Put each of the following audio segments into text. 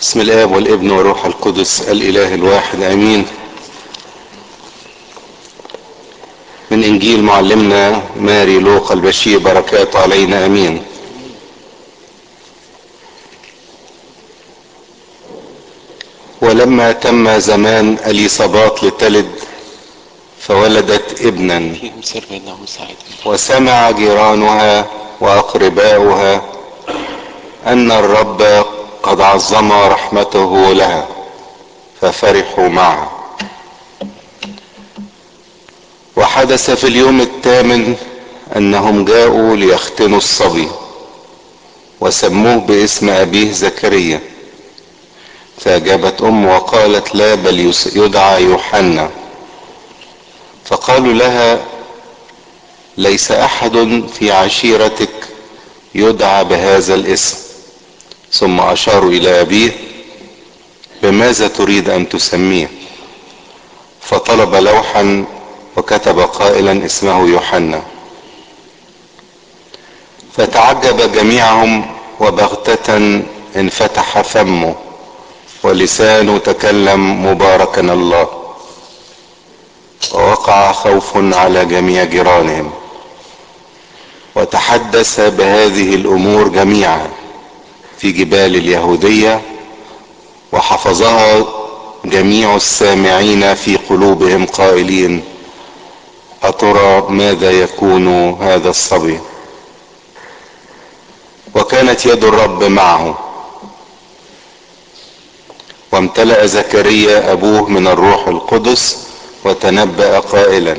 بسم الاب والابن والروح القدس الاله الواحد امين من انجيل معلمنا ماري لوقا البشير بركاته علينا امين ولما تم زمان اليصابات لتلد فولدت ابنا فيهم سر انه مساعد وسمع جيرانها واقرباؤها ان الرب قد عظم رحمته لها ففرحوا معها وحدث في اليوم الثامن انهم جاءوا ليختنوا الصبي وسموه باسم ابيه زكريا فاجابت امه وقالت لا بل يس- يدعى يوحنا فقالوا لها ليس احد في عشيرتك يدعى بهذا الاسم ثم اشاروا الى ابيه بماذا تريد ان تسميه فطلب لوحا وكتب قائلا اسمه يوحنا فتعجب جميعهم وبغتة انفتح فمه ولسانه تكلم مباركا الله ووقع خوف على جميع جيرانهم وتحدث بهذه الامور جميعا في جبال اليهوديه وحفظها جميع السامعين في قلوبهم قائلين اترى ماذا يكون هذا الصبي وكانت يد الرب معه وامتلأ زكريا ابوه من الروح القدس وتنبأ قائلا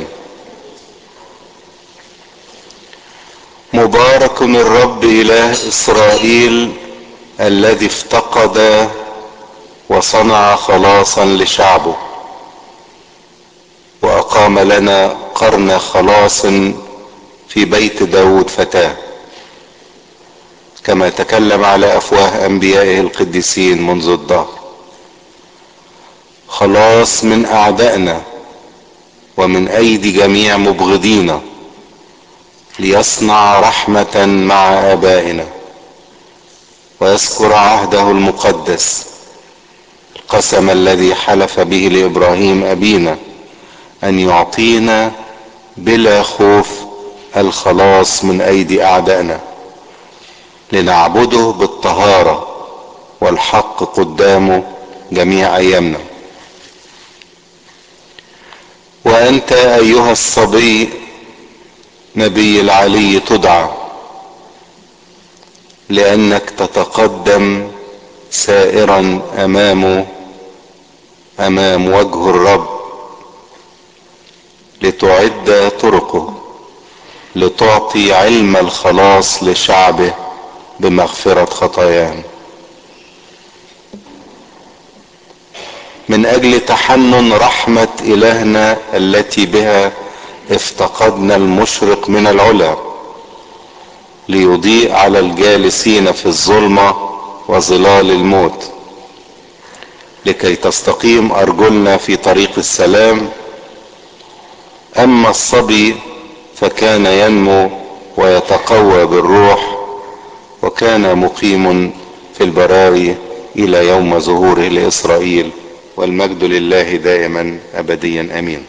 مبارك الرب اله اسرائيل الذي افتقد وصنع خلاصا لشعبه واقام لنا قرن خلاص في بيت داود فتاه كما تكلم على افواه انبيائه القديسين منذ الدهر خلاص من اعدائنا ومن ايدي جميع مبغضينا ليصنع رحمه مع ابائنا ويذكر عهده المقدس القسم الذي حلف به لابراهيم ابينا ان يعطينا بلا خوف الخلاص من ايدي اعدائنا لنعبده بالطهاره والحق قدامه جميع ايامنا وانت ايها الصبي نبي العلي تدعى لانك تتقدم سائرا امامه امام وجه الرب لتعد طرقه لتعطي علم الخلاص لشعبه بمغفره خطاياهم من اجل تحنن رحمه الهنا التي بها افتقدنا المشرق من العلا ليضيء على الجالسين في الظلمه وظلال الموت لكي تستقيم ارجلنا في طريق السلام اما الصبي فكان ينمو ويتقوى بالروح وكان مقيم في البراري الى يوم ظهوره لاسرائيل والمجد لله دائما ابديا امين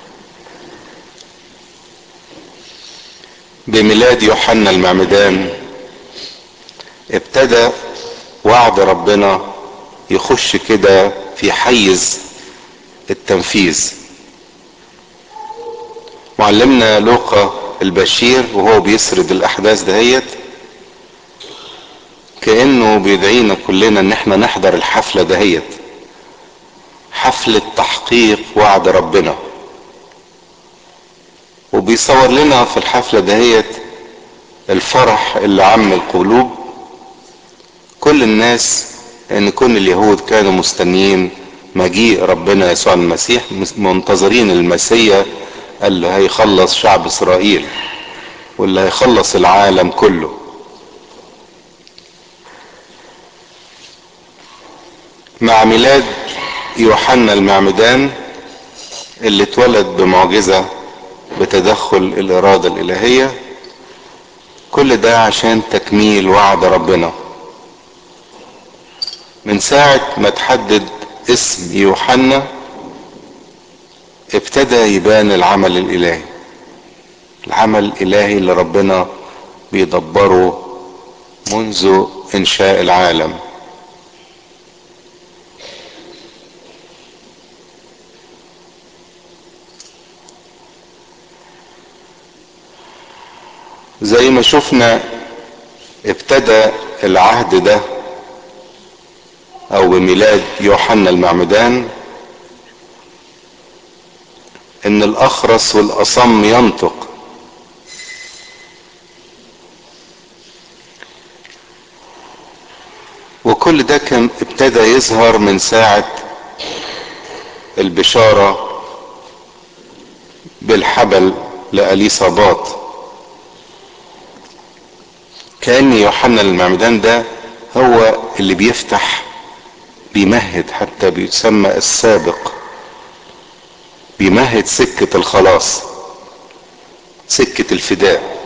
بميلاد يوحنا المعمدان ابتدى وعد ربنا يخش كده في حيز التنفيذ معلمنا لوقا البشير وهو بيسرد الاحداث دهيت كانه بيدعينا كلنا ان احنا نحضر الحفله دهيت حفله تحقيق وعد ربنا وبيصور لنا في الحفله دهيت الفرح اللي عم القلوب كل الناس ان كل اليهود كانوا مستنيين مجيء ربنا يسوع المسيح منتظرين المسيا اللي هيخلص شعب اسرائيل واللي هيخلص العالم كله مع ميلاد يوحنا المعمدان اللي اتولد بمعجزة بتدخل الإرادة الإلهية كل ده عشان تكميل وعد ربنا من ساعة ما تحدد اسم يوحنا ابتدى يبان العمل الالهي العمل الالهي اللي ربنا بيدبره منذ انشاء العالم زي ما شفنا ابتدى العهد ده او بميلاد يوحنا المعمدان ان الاخرس والاصم ينطق وكل ده كان ابتدى يظهر من ساعة البشارة بالحبل لأليصابات كأن يوحنا المعمدان ده هو اللي بيفتح بيمهد حتى بيسمى السابق بيمهد سكة الخلاص سكة الفداء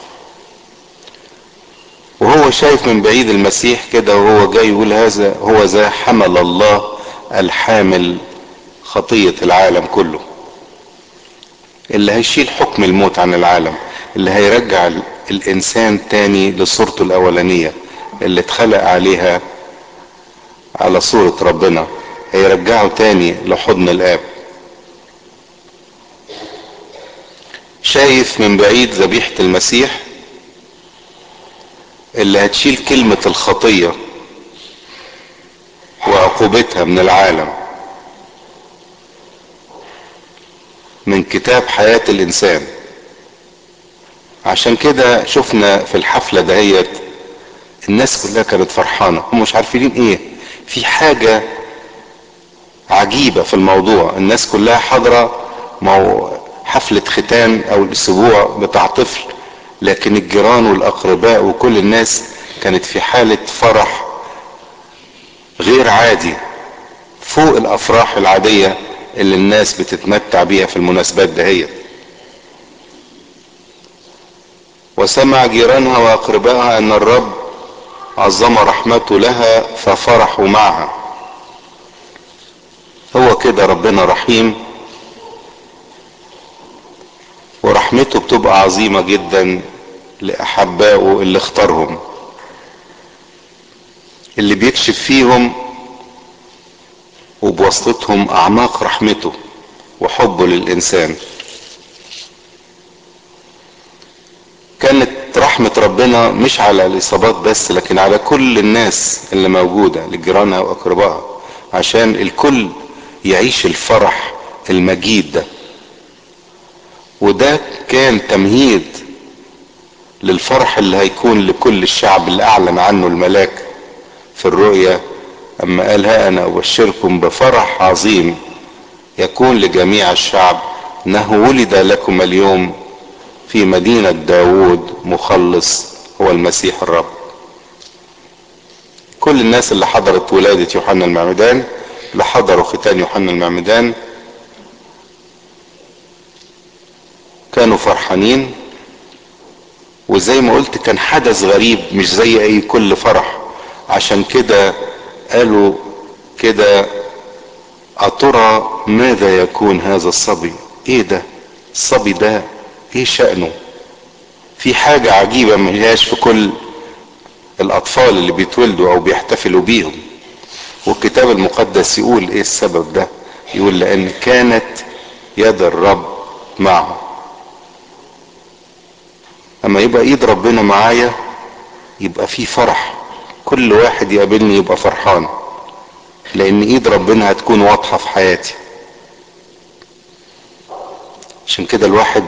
وهو شايف من بعيد المسيح كده وهو جاي يقول هذا هو ذا حمل الله الحامل خطية العالم كله اللي هيشيل حكم الموت عن العالم اللي هيرجع الانسان تاني لصورته الاولانية اللي اتخلق عليها على صورة ربنا هيرجعه تاني لحضن الاب شايف من بعيد ذبيحة المسيح اللي هتشيل كلمة الخطية وعقوبتها من العالم من كتاب حياة الإنسان عشان كده شفنا في الحفلة دهيت الناس كلها كانت فرحانة هم مش عارفين ايه في حاجة عجيبة في الموضوع الناس كلها حاضرة مو حفلة ختان او الاسبوع بتاع طفل لكن الجيران والاقرباء وكل الناس كانت في حالة فرح غير عادي فوق الافراح العادية اللي الناس بتتمتع بيها في المناسبات دهيت وسمع جيرانها واقربائها ان الرب عظم رحمته لها ففرحوا معها هو كده ربنا رحيم ورحمته بتبقى عظيمة جدا لأحبائه اللي اختارهم اللي بيكشف فيهم وبواسطتهم أعماق رحمته وحبه للإنسان كانت رحمة ربنا مش على الإصابات بس لكن على كل الناس اللي موجودة لجيرانها وأقربائها عشان الكل يعيش الفرح المجيد ده وده كان تمهيد للفرح اللي هيكون لكل الشعب اللي أعلن عنه الملاك في الرؤيا أما قال ها أنا أبشركم بفرح عظيم يكون لجميع الشعب أنه ولد لكم اليوم في مدينة داود مخلص هو المسيح الرب كل الناس اللي حضرت ولادة يوحنا المعمدان اللي حضروا ختان يوحنا المعمدان كانوا فرحانين وزي ما قلت كان حدث غريب مش زي اي كل فرح عشان كده قالوا كده أترى ماذا يكون هذا الصبي ايه ده الصبي ده ايه شأنه في حاجة عجيبة ملهاش في كل الاطفال اللي بيتولدوا او بيحتفلوا بيهم والكتاب المقدس يقول ايه السبب ده يقول لان كانت يد الرب معه اما يبقى ايد ربنا معايا يبقى في فرح كل واحد يقابلني يبقى فرحان لان ايد ربنا هتكون واضحة في حياتي عشان كده الواحد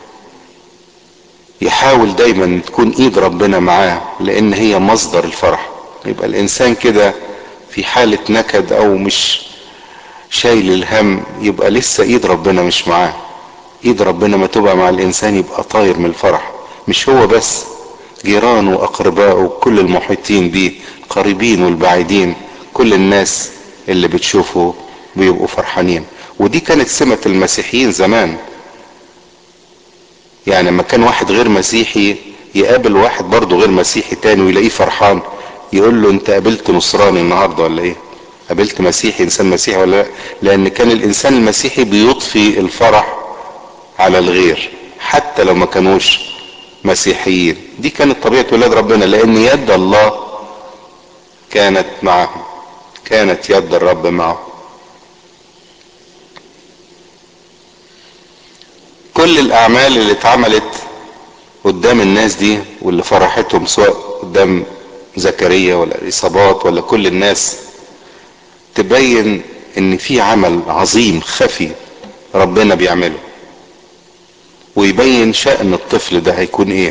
يحاول دايما تكون ايد ربنا معاه لان هي مصدر الفرح يبقى الانسان كده في حالة نكد او مش شايل الهم يبقى لسه ايد ربنا مش معاه ايد ربنا ما تبقى مع الانسان يبقى طاير من الفرح مش هو بس جيرانه واقربائه وكل المحيطين بيه قريبين والبعيدين كل الناس اللي بتشوفه بيبقوا فرحانين ودي كانت سمة المسيحيين زمان يعني لما كان واحد غير مسيحي يقابل واحد برضه غير مسيحي تاني ويلاقيه فرحان يقول له انت قابلت نصراني النهارده ولا ايه قابلت مسيحي انسان مسيحي ولا لا لان كان الانسان المسيحي بيضفي الفرح على الغير حتى لو ما كانوش مسيحيين دي كانت طبيعة ولاد ربنا لان يد الله كانت معهم كانت يد الرب معهم كل الاعمال اللي اتعملت قدام الناس دي واللي فرحتهم سواء قدام زكريا ولا الاصابات ولا كل الناس تبين ان في عمل عظيم خفي ربنا بيعمله ويبين شأن الطفل ده هيكون ايه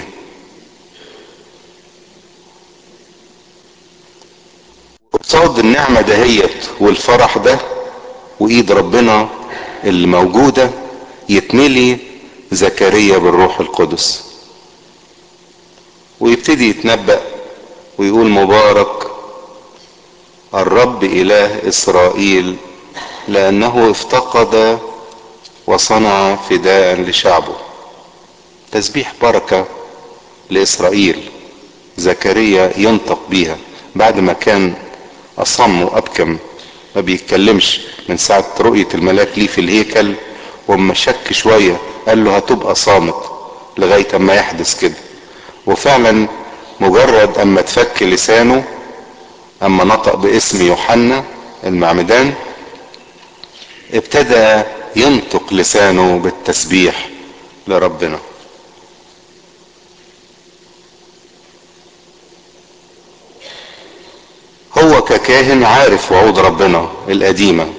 قصاد النعمة دهيت والفرح ده وايد ربنا اللي موجودة يتملي زكريا بالروح القدس ويبتدي يتنبأ ويقول مبارك الرب اله اسرائيل لانه افتقد وصنع فداء لشعبه تسبيح بركة لاسرائيل زكريا ينطق بيها بعد ما كان اصم وابكم ما بيتكلمش من ساعة رؤية الملاك ليه في الهيكل وما شك شوية قال له هتبقى صامت لغاية اما يحدث كده وفعلا مجرد اما تفك لسانه اما نطق باسم يوحنا المعمدان ابتدى ينطق لسانه بالتسبيح لربنا هو ككاهن عارف وعود ربنا القديمة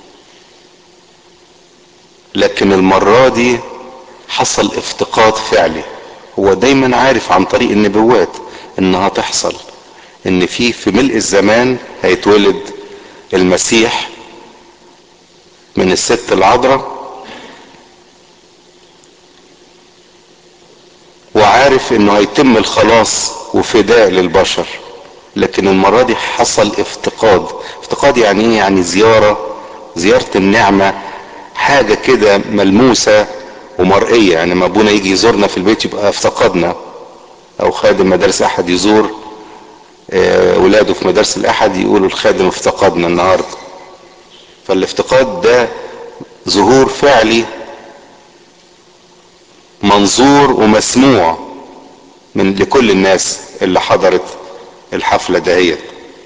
لكن المرة دي حصل افتقاد فعلي هو دايما عارف عن طريق النبوات انها تحصل ان في في ملء الزمان هيتولد المسيح من الست العذراء وعارف انه هيتم الخلاص وفداء للبشر لكن المرة دي حصل افتقاد افتقاد يعني ايه يعني زيارة زيارة النعمة حاجة كده ملموسة ومرئية يعني ما ابونا يجي يزورنا في البيت يبقى افتقدنا او خادم مدارس احد يزور ولاده في مدارس الاحد يقولوا الخادم افتقدنا النهارده فالافتقاد ده ظهور فعلي منظور ومسموع من لكل الناس اللي حضرت الحفلة دهيت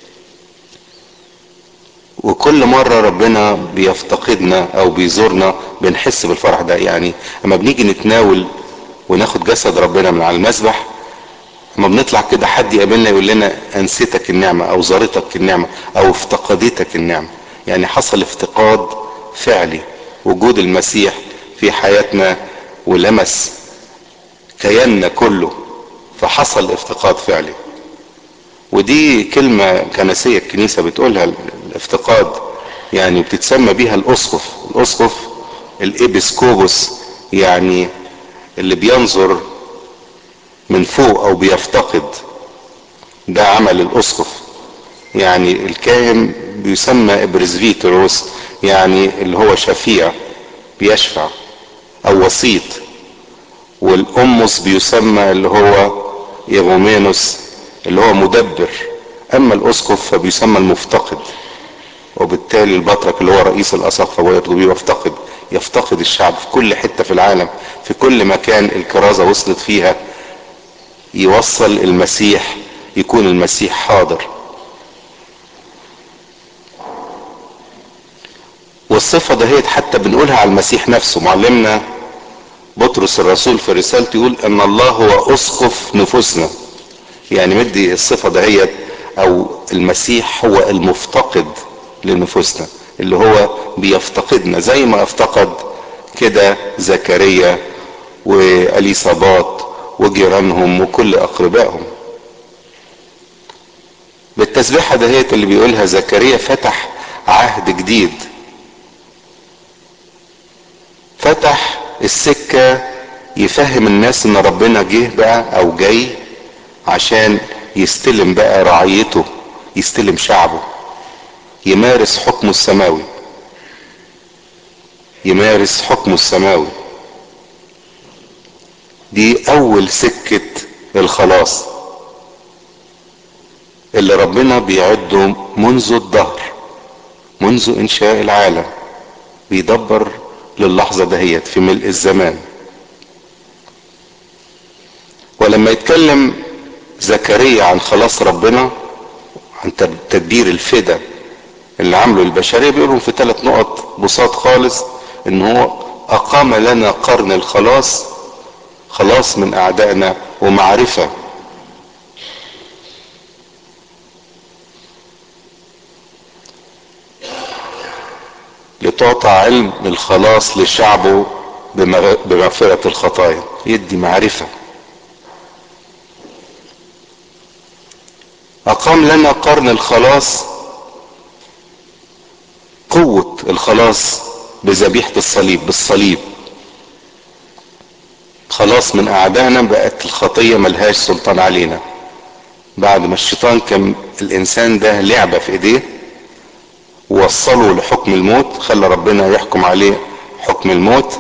وكل مرة ربنا بيفتقدنا او بيزورنا بنحس بالفرح ده يعني اما بنيجي نتناول وناخد جسد ربنا من على المسبح اما بنطلع كده حد يقابلنا يقول لنا انستك النعمة او زارتك النعمة او افتقدتك النعمة يعني حصل افتقاد فعلي وجود المسيح في حياتنا ولمس كياننا كله فحصل افتقاد فعلي ودي كلمة كنسية الكنيسة بتقولها الافتقاد يعني بتتسمى بيها الاسقف الاسقف الابسكوبوس يعني اللي بينظر من فوق او بيفتقد ده عمل الاسقف يعني الكاهن بيسمى ابرزفيتروس يعني اللي هو شفيع بيشفع او وسيط والامس بيسمى اللي هو ايغومينوس اللي هو مدبر اما الاسقف فبيسمى المفتقد وبالتالي البطرك اللي هو رئيس الاساقفه برضه بيفتقد يفتقد الشعب في كل حته في العالم في كل مكان الكرازه وصلت فيها يوصل المسيح يكون المسيح حاضر والصفة دهيت حتى بنقولها على المسيح نفسه معلمنا بطرس الرسول في رسالته يقول ان الله هو اسقف نفوسنا يعني مدي الصفة دهيت او المسيح هو المفتقد لنفوسنا اللي هو بيفتقدنا زي ما افتقد كده زكريا واليصابات وجيرانهم وكل اقربائهم بالتسبيحة دهيت اللي بيقولها زكريا فتح عهد جديد فتح السكة يفهم الناس ان ربنا جه بقى او جاي عشان يستلم بقى رعيته يستلم شعبه يمارس حكمه السماوي يمارس حكمه السماوي دي اول سكة الخلاص اللي ربنا بيعده منذ الدهر منذ انشاء العالم بيدبر للحظة دهيت في ملء الزمان ولما يتكلم زكريا عن خلاص ربنا عن تدبير الفدا اللي عمله البشرية بيقولهم في ثلاث نقط بساط خالص ان هو اقام لنا قرن الخلاص خلاص من اعدائنا ومعرفة لتعطى علم الخلاص لشعبه بمغفرة الخطايا يدي معرفة اقام لنا قرن الخلاص قوة الخلاص بذبيحة الصليب بالصليب خلاص من اعدائنا بقت الخطية ملهاش سلطان علينا بعد ما الشيطان كان الانسان ده لعبة في ايديه ووصله لحكم الموت خلى ربنا يحكم عليه حكم الموت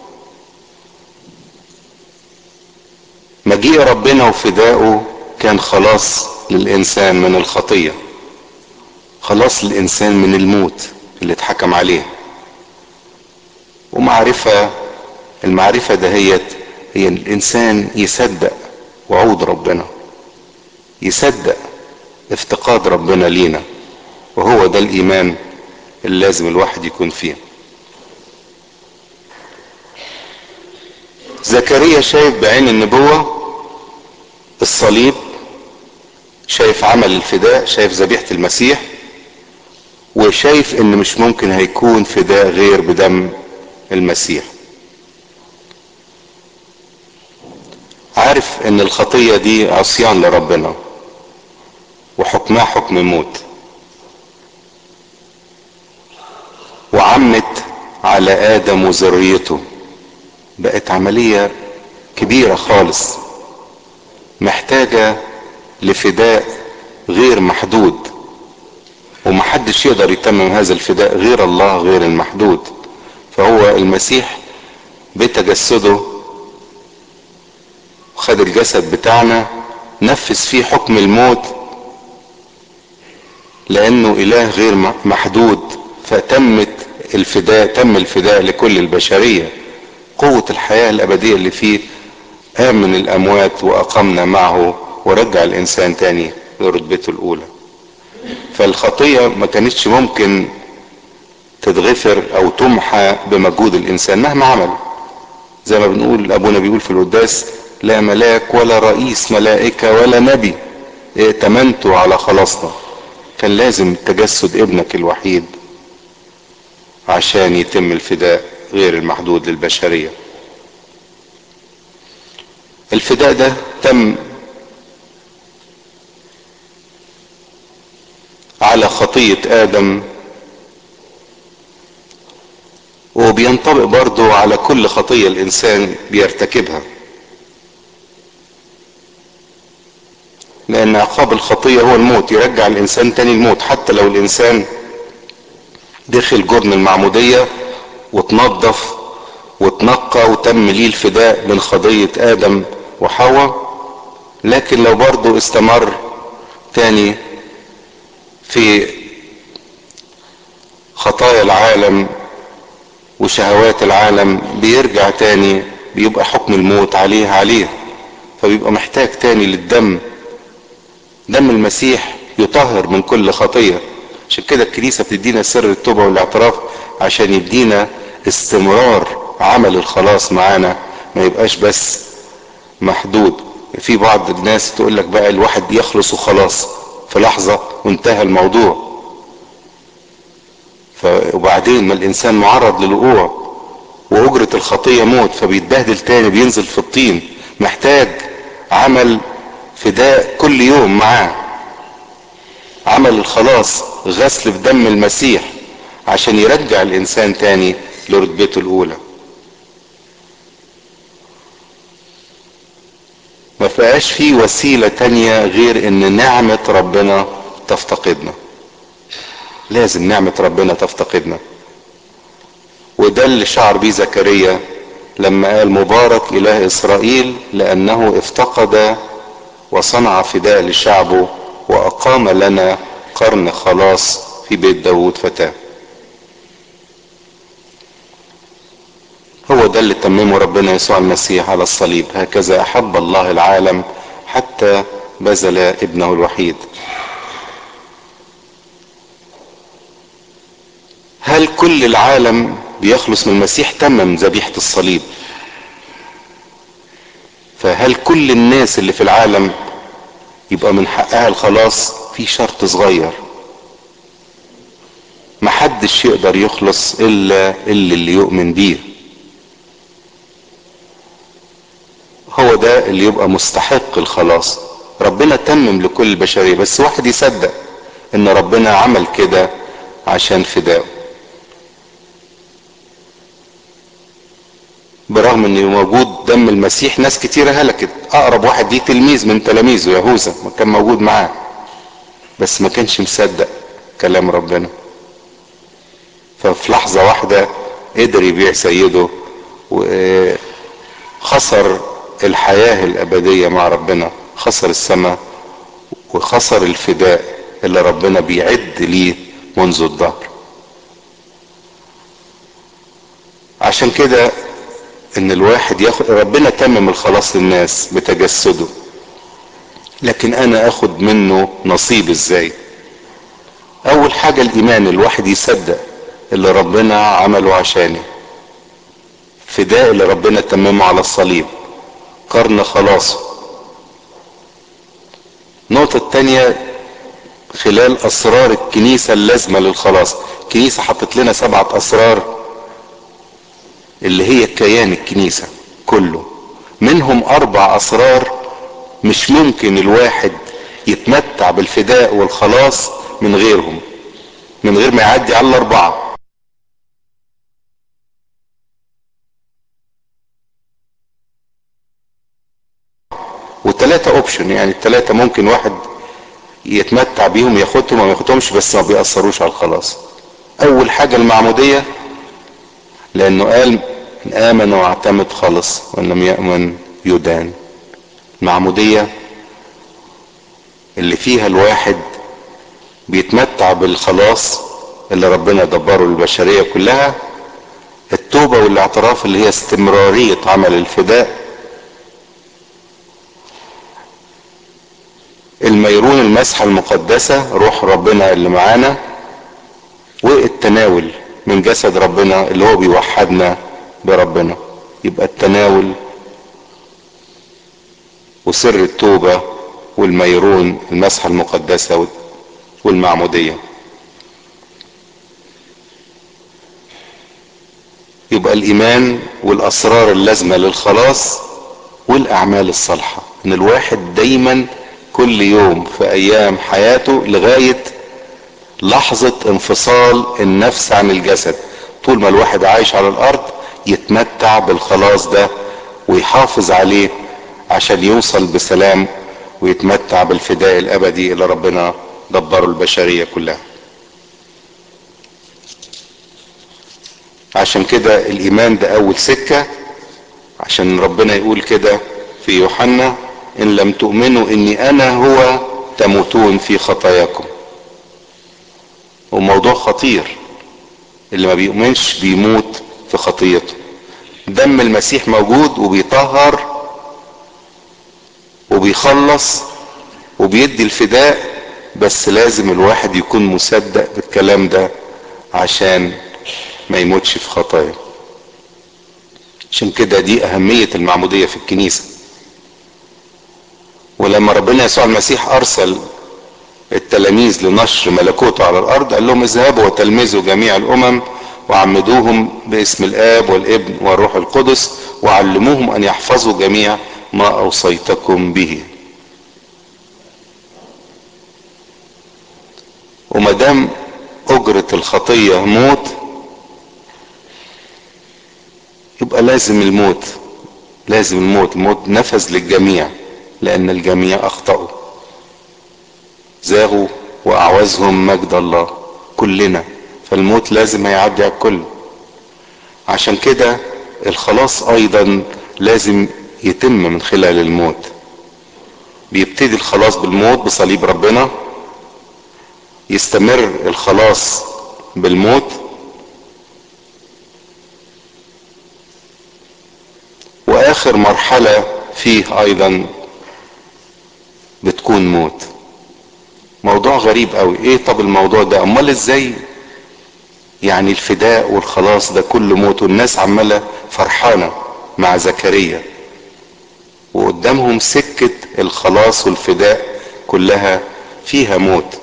مجيء ربنا وفدائه كان خلاص للانسان من الخطية خلاص للانسان من الموت اللي اتحكم عليه ومعرفة المعرفة دهيت هي الانسان يصدق وعود ربنا يصدق افتقاد ربنا لينا وهو ده الايمان اللي لازم الواحد يكون فيه زكريا شايف بعين النبوة الصليب شايف عمل الفداء شايف ذبيحة المسيح وشايف ان مش ممكن هيكون فداء غير بدم المسيح عارف ان الخطية دي عصيان لربنا وحكمها حكم موت وعمت على ادم وذريته بقت عملية كبيرة خالص محتاجة لفداء غير محدود ومحدش يقدر يتمم هذا الفداء غير الله غير المحدود فهو المسيح بتجسده خد الجسد بتاعنا نفذ فيه حكم الموت لانه اله غير محدود فتمت الفداء تم الفداء لكل البشرية قوة الحياة الابدية اللي فيه قام من الاموات واقمنا معه ورجع الانسان تاني لرتبته الاولى فالخطية ما كانتش ممكن تتغفر او تمحى بمجهود الانسان مهما عمل زي ما بنقول ابونا بيقول في القداس لا ملاك ولا رئيس ملائكة ولا نبي ائتمنتوا على خلاصنا كان لازم تجسد ابنك الوحيد عشان يتم الفداء غير المحدود للبشرية الفداء ده تم على خطية ادم وبينطبق برضو على كل خطية الانسان بيرتكبها لان عقاب الخطية هو الموت يرجع الانسان تاني الموت حتى لو الانسان دخل جرن المعمودية وتنظف وتنقى وتم ليه الفداء من خطية ادم وحواء لكن لو برضو استمر تاني في خطايا العالم وشهوات العالم بيرجع تاني بيبقى حكم الموت عليه عليه فبيبقى محتاج تاني للدم دم المسيح يطهر من كل خطية عشان كده الكنيسة بتدينا سر التوبة والاعتراف عشان يدينا استمرار عمل الخلاص معانا ما يبقاش بس محدود في بعض الناس تقول لك بقى الواحد يخلص وخلاص في لحظة وانتهى الموضوع ف... وبعدين ما الانسان معرض للوقوع واجرة الخطية موت فبيتبهدل تاني بينزل في الطين محتاج عمل فداء كل يوم معاه عمل الخلاص غسل بدم المسيح عشان يرجع الانسان تاني لرتبته الاولى ما فيهاش في وسيلة تانية غير ان نعمة ربنا تفتقدنا لازم نعمة ربنا تفتقدنا وده اللي شعر بيه زكريا لما قال مبارك اله اسرائيل لانه افتقد وصنع فداء لشعبه واقام لنا قرن خلاص في بيت داود فتاه هو ده اللي تممه ربنا يسوع المسيح على الصليب هكذا احب الله العالم حتى بذل ابنه الوحيد هل كل العالم بيخلص من المسيح تمم ذبيحة الصليب فهل كل الناس اللي في العالم يبقى من حقها الخلاص في شرط صغير محدش يقدر يخلص الا اللي, اللي يؤمن بيه هو ده اللي يبقى مستحق الخلاص ربنا تمم لكل البشرية بس واحد يصدق ان ربنا عمل كده عشان فدائه برغم ان موجود دم المسيح ناس كتيرة هلكت اقرب واحد دي تلميذ من تلاميذه يهوذا ما كان موجود معاه بس ما كانش مصدق كلام ربنا ففي لحظة واحدة قدر يبيع سيده وخسر الحياة الأبدية مع ربنا خسر السماء وخسر الفداء اللي ربنا بيعد ليه منذ الظهر عشان كده ان الواحد ياخد ربنا تمم الخلاص للناس بتجسده لكن انا اخد منه نصيب ازاي اول حاجة الايمان الواحد يصدق اللي ربنا عمله عشاني فداء اللي ربنا تممه على الصليب قرن خلاصه النقطة التانية خلال اسرار الكنيسة اللازمة للخلاص الكنيسة حطت لنا سبعة اسرار اللي هي كيان الكنيسة كله منهم اربع اسرار مش ممكن الواحد يتمتع بالفداء والخلاص من غيرهم من غير ما يعدي على الاربعة وثلاثة اوبشن يعني الثلاثة ممكن واحد يتمتع بيهم ياخدهم او ما ياخدهمش بس ما بيأثروش على الخلاص اول حاجة المعمودية لانه قال من امن واعتمد خلص وان لم يأمن يدان المعمودية اللي فيها الواحد بيتمتع بالخلاص اللي ربنا دبره للبشرية كلها التوبة والاعتراف اللي هي استمرارية عمل الفداء الميرون المسحة المقدسة روح ربنا اللي معانا والتناول من جسد ربنا اللي هو بيوحدنا بربنا يبقى التناول وسر التوبة والميرون المسحة المقدسة والمعمودية يبقى الإيمان والأسرار اللازمة للخلاص والأعمال الصالحة إن الواحد دايما كل يوم في أيام حياته لغاية لحظة انفصال النفس عن الجسد طول ما الواحد عايش على الأرض يتمتع بالخلاص ده ويحافظ عليه عشان يوصل بسلام ويتمتع بالفداء الابدي اللي ربنا دبره البشرية كلها عشان كده الايمان ده اول سكة عشان ربنا يقول كده في يوحنا ان لم تؤمنوا اني انا هو تموتون في خطاياكم وموضوع خطير اللي ما بيؤمنش بيموت في خطيته دم المسيح موجود وبيطهر وبيخلص وبيدي الفداء بس لازم الواحد يكون مصدق بالكلام ده عشان ما يموتش في خطايا عشان كده دي اهمية المعمودية في الكنيسة ولما ربنا يسوع المسيح ارسل التلاميذ لنشر ملكوته على الارض قال لهم اذهبوا وتلمذوا جميع الامم وعمدوهم باسم الاب والابن والروح القدس وعلموهم ان يحفظوا جميع ما اوصيتكم به ومدام اجرة الخطية موت يبقى لازم الموت لازم الموت الموت نفذ للجميع لان الجميع اخطأوا زاغوا واعوزهم مجد الله كلنا فالموت لازم هيعدي على الكل عشان كده الخلاص ايضا لازم يتم من خلال الموت بيبتدي الخلاص بالموت بصليب ربنا يستمر الخلاص بالموت واخر مرحلة فيه ايضا بتكون موت موضوع غريب قوي ايه طب الموضوع ده امال ازاي يعني الفداء والخلاص ده كله موت والناس عمالة فرحانة مع زكريا وقدامهم سكة الخلاص والفداء كلها فيها موت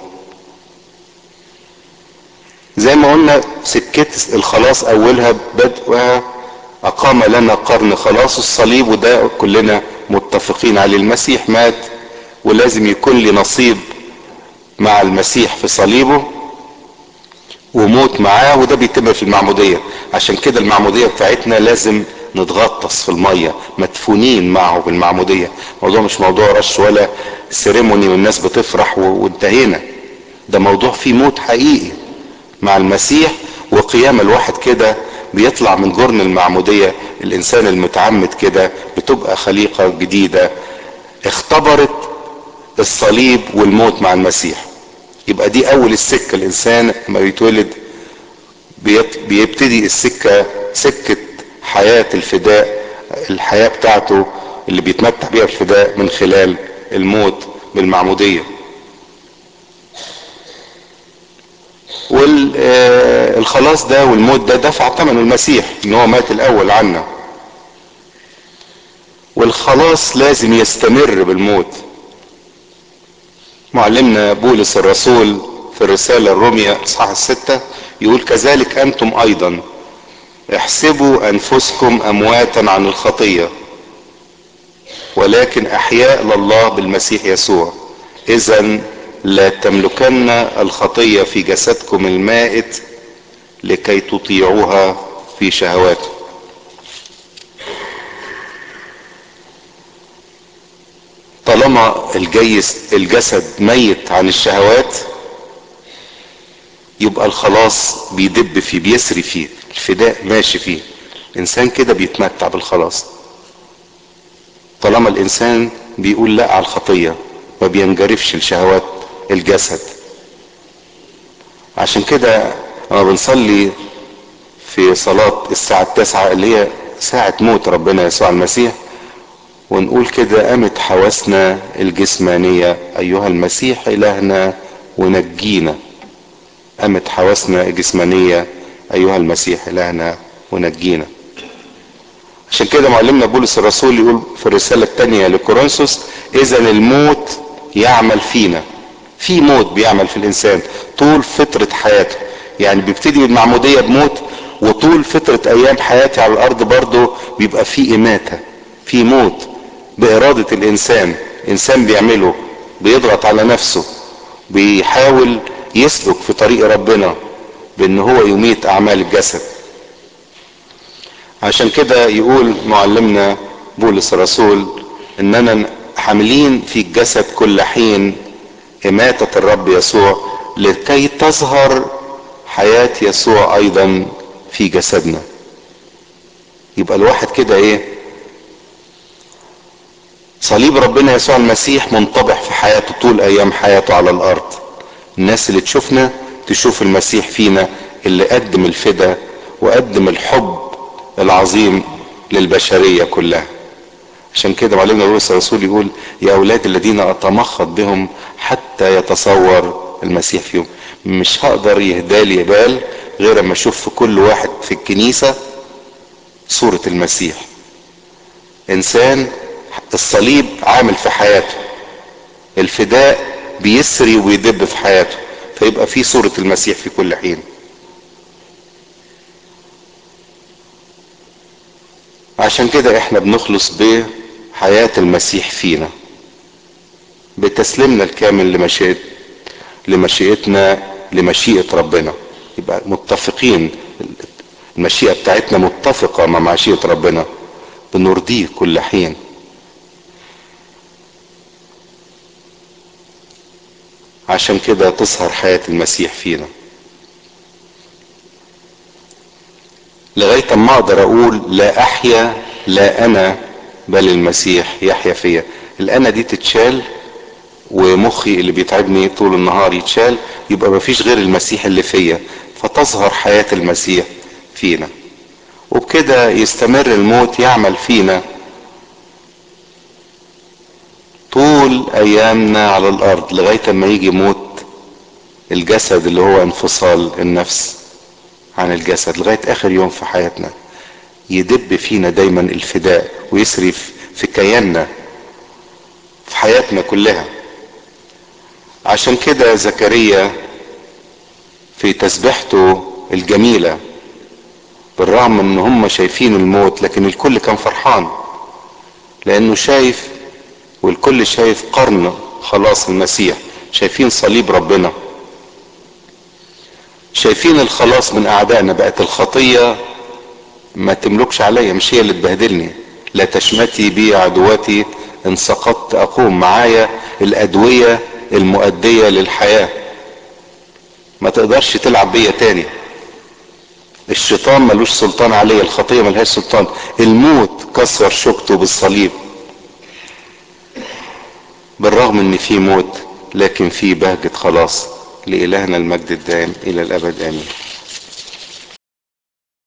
زي ما قلنا سكة الخلاص اولها بدءها اقام لنا قرن خلاص الصليب وده كلنا متفقين عليه المسيح مات ولازم يكون لي نصيب مع المسيح في صليبه وموت معاه وده بيتم في المعمودية عشان كده المعمودية بتاعتنا لازم نتغطس في المية مدفونين معه في المعمودية موضوع مش موضوع رش ولا سيريموني والناس بتفرح وانتهينا ده موضوع فيه موت حقيقي مع المسيح وقيام الواحد كده بيطلع من جرن المعمودية الانسان المتعمد كده بتبقى خليقة جديدة اختبرت الصليب والموت مع المسيح يبقى دي اول السكة الانسان لما بيتولد بيبتدي السكة سكة حياة الفداء الحياة بتاعته اللي بيتمتع بيها الفداء من خلال الموت بالمعمودية والخلاص ده والموت ده دفع ثمنه المسيح ان هو مات الاول عنا والخلاص لازم يستمر بالموت معلمنا بولس الرسول في الرسالة الرومية اصحاح الستة يقول كذلك انتم ايضا احسبوا انفسكم امواتا عن الخطية ولكن احياء لله بالمسيح يسوع اذا لا تملكن الخطية في جسدكم المائت لكي تطيعوها في شهواته طالما الجيس الجسد ميت عن الشهوات يبقى الخلاص بيدب فيه بيسري فيه الفداء ماشي فيه الانسان كده بيتمتع بالخلاص طالما الانسان بيقول لا على الخطية ما بينجرفش لشهوات الجسد عشان كده لما بنصلي في صلاة الساعة التاسعة اللي هي ساعة موت ربنا يسوع المسيح ونقول كده قامت حواسنا الجسمانية أيها المسيح إلهنا ونجينا قامت حواسنا الجسمانية أيها المسيح إلهنا ونجينا عشان كده معلمنا بولس الرسول يقول في الرسالة الثانية لكورنثوس إذا الموت يعمل فينا في موت بيعمل في الإنسان طول فترة حياته يعني بيبتدي المعمودية بموت وطول فترة أيام حياتي على الأرض برضه بيبقى في إماتة في موت بإرادة الإنسان إنسان بيعمله بيضغط على نفسه بيحاول يسلك في طريق ربنا بأن هو يميت أعمال الجسد عشان كده يقول معلمنا بولس الرسول اننا حاملين في الجسد كل حين اماتة الرب يسوع لكي تظهر حياة يسوع ايضا في جسدنا يبقى الواحد كده ايه صليب ربنا يسوع المسيح منطبع في حياته طول ايام حياته على الارض الناس اللي تشوفنا تشوف المسيح فينا اللي قدم الفدا وقدم الحب العظيم للبشرية كلها عشان كده معلمنا بولس الرسول يقول يا اولاد الذين اتمخض بهم حتى يتصور المسيح فيهم مش هقدر يهدالي بال غير اما اشوف في كل واحد في الكنيسة صورة المسيح انسان الصليب عامل في حياته الفداء بيسري ويدب في حياته فيبقى في صورة المسيح في كل حين عشان كده احنا بنخلص بحياة المسيح فينا بتسليمنا الكامل لمشيئة لمشيئتنا لمشيئة ربنا يبقى متفقين المشيئة بتاعتنا متفقة مع مشيئة ربنا بنرضيه كل حين عشان كده تظهر حياة المسيح فينا لغاية ما اقدر اقول لا احيا لا انا بل المسيح يحيا فيا الانا دي تتشال ومخي اللي بيتعبني طول النهار يتشال يبقى مفيش غير المسيح اللي فيا فتظهر حياة المسيح فينا وبكده يستمر الموت يعمل فينا طول ايامنا على الارض لغاية ما يجي موت الجسد اللي هو انفصال النفس عن الجسد لغاية اخر يوم في حياتنا يدب فينا دايما الفداء ويسري في كياننا في حياتنا كلها عشان كده زكريا في تسبيحته الجميلة بالرغم ان هم شايفين الموت لكن الكل كان فرحان لانه شايف والكل شايف قرن خلاص المسيح شايفين صليب ربنا شايفين الخلاص من اعدائنا بقت الخطية ما تملكش عليا مش هي اللي تبهدلني لا تشمتي بي عدوتي ان سقطت اقوم معايا الادوية المؤدية للحياة ما تقدرش تلعب بيا تاني الشيطان ملوش سلطان عليا الخطية ملهاش سلطان الموت كسر شوكته بالصليب بالرغم ان في موت لكن في بهجة خلاص لإلهنا المجد الدائم إلى الأبد آمين